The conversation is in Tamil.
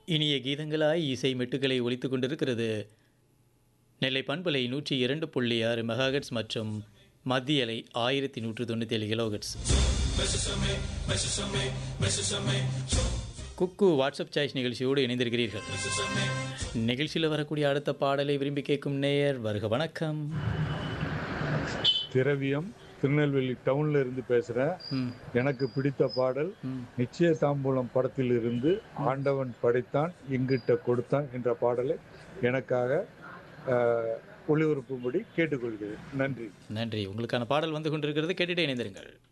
இனிய கீதங்களாய் இசை மெட்டுகளை ஒலித்துக் கொண்டிருக்கிறது நெல்லை பண்பலை நூற்றி இரண்டு புள்ளி ஆறு மெகாஹெட்ஸ் மற்றும் மத்திய அலை ஆயிரத்தி நூற்று தொண்ணூற்றி ஏழு கிலோஹெட்ஸ் குக்கு வாட்ஸ்அப் சாய்ஸ் நிகழ்ச்சியோடு இணைந்திருக்கிறீர்கள் நிகழ்ச்சியில் வரக்கூடிய அடுத்த பாடலை விரும்பி கேட்கும் நேயர் வருக வணக்கம் திரவியம் திருநெல்வேலி டவுன்ல இருந்து பேசுறேன் ம் எனக்கு பிடித்த பாடல் ம் நிச்சய தாம்பூலம் படத்தில் இருந்து ஆண்டவன் படைத்தான் எங்கிட்ட கொடுத்தான் என்ற பாடலை எனக்காக ஆஹ், ஒளிபரப்பும்படி கேட்டுக்கொள்கிறேன் நன்றி நன்றி உங்களுக்கான பாடல் வந்து கொண்டிருக்கிறது கேட்டுட்டே இணைந்திருங்கள்